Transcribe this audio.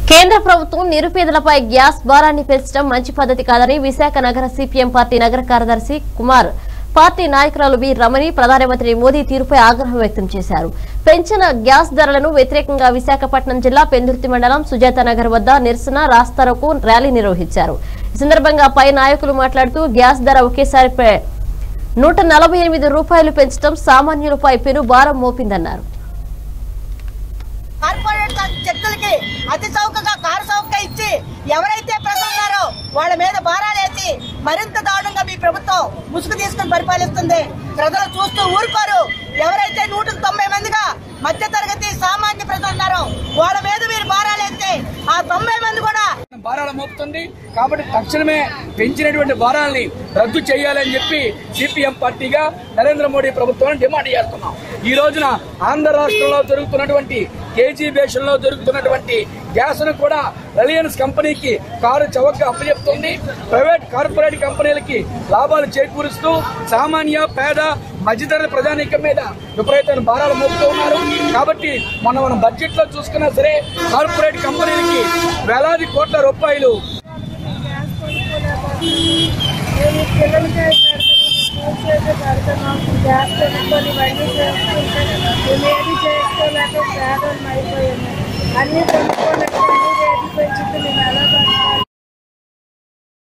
కేంద్ర ప్రభుత్వం నిరుపేదలపై గ్యాస్ భారాన్ని పెంచడం మంచి పద్ధతి కాదని విశాఖ నగర సిపిఎం పార్టీ నగర కార్యదర్శి కుమార్ పార్టీ నాయకురాలు వి రమణి ప్రధానమంత్రి మోదీ తీరుపై ఆగ్రహం వ్యక్తం చేశారు పెంచిన గ్యాస్ ధరలను వ్యతిరేకంగా విశాఖపట్నం జిల్లా పెందుర్తి మండలం సుజాత నగర్ వద్ద నిరసన రాస్తారోకు ర్యాలీ నిర్వహించారు ఈ సందర్భంగా పై నాయకులు మాట్లాడుతూ గ్యాస్ ధర ఒకేసారి పె- నూట నలభై ఎనిమిది రూపాయలు పెంచడం సామాన్యులపై పెను భారం మోపిందన్నారు కార్పొరేట్ శక్తులకి అతి చౌకగా కారు చౌకగా ఇచ్చి ఎవరైతే ప్రసంగారో వాళ్ళ మీద భారాలేసి మరింత దారుణంగా మీ ప్రభుత్వం ముసుగు తీసుకుని పరిపాలిస్తుంది ప్రజలు చూస్తూ ఊరుకోరు ఎవరైతే నూట తొంభై మందిగా మధ్య తరగతి సామాన్య ప్రజలు ఉన్నారో వాళ్ళ మీద మీరు భారాలేస్తే ఆ తొంభై మంది కూడా భారాలు మోపుతుంది కాబట్టి తక్షణమే పెంచినటువంటి భారాల్ని రద్దు చేయాలని చెప్పి సిపిఎం పార్టీగా నరేంద్ర మోడీ ప్రభుత్వాన్ని డిమాండ్ చేస్తున్నాం ఈ రోజున ఆంధ్ర రాష్ట్రంలో జరుగుతున్నటువంటి కేజీ బేషన్లో జరుగుతున్నటువంటి గ్యాస్ ను కూడా రిలయన్స్ కంపెనీకి కారు చౌకగా అప్పచెప్తుంది ప్రైవేట్ కార్పొరేట్ కంపెనీలకి లాభాలు చేకూరుస్తూ సామాన్య పేద మధ్యతరగతి ప్రజానీకం మీద విపరీతమైన భారాలు మోపుతూ ఉన్నారు కాబట్టి మొన్న మనం బడ్జెట్ లో చూసుకున్నా సరే కార్పొరేట్ కంపెనీలకి వేలాది కోట్ల రూపాయలు మేము పిల్లలకి స్కూల్స్ అయితే పెడుతున్నాం గ్యాస్ కొనుక్కొని ఇవన్నీ చేసుకుంటే మేము ఏది చేసుకోలేక పేదలు అయిపోయాము అన్నీ కొనుక్కొని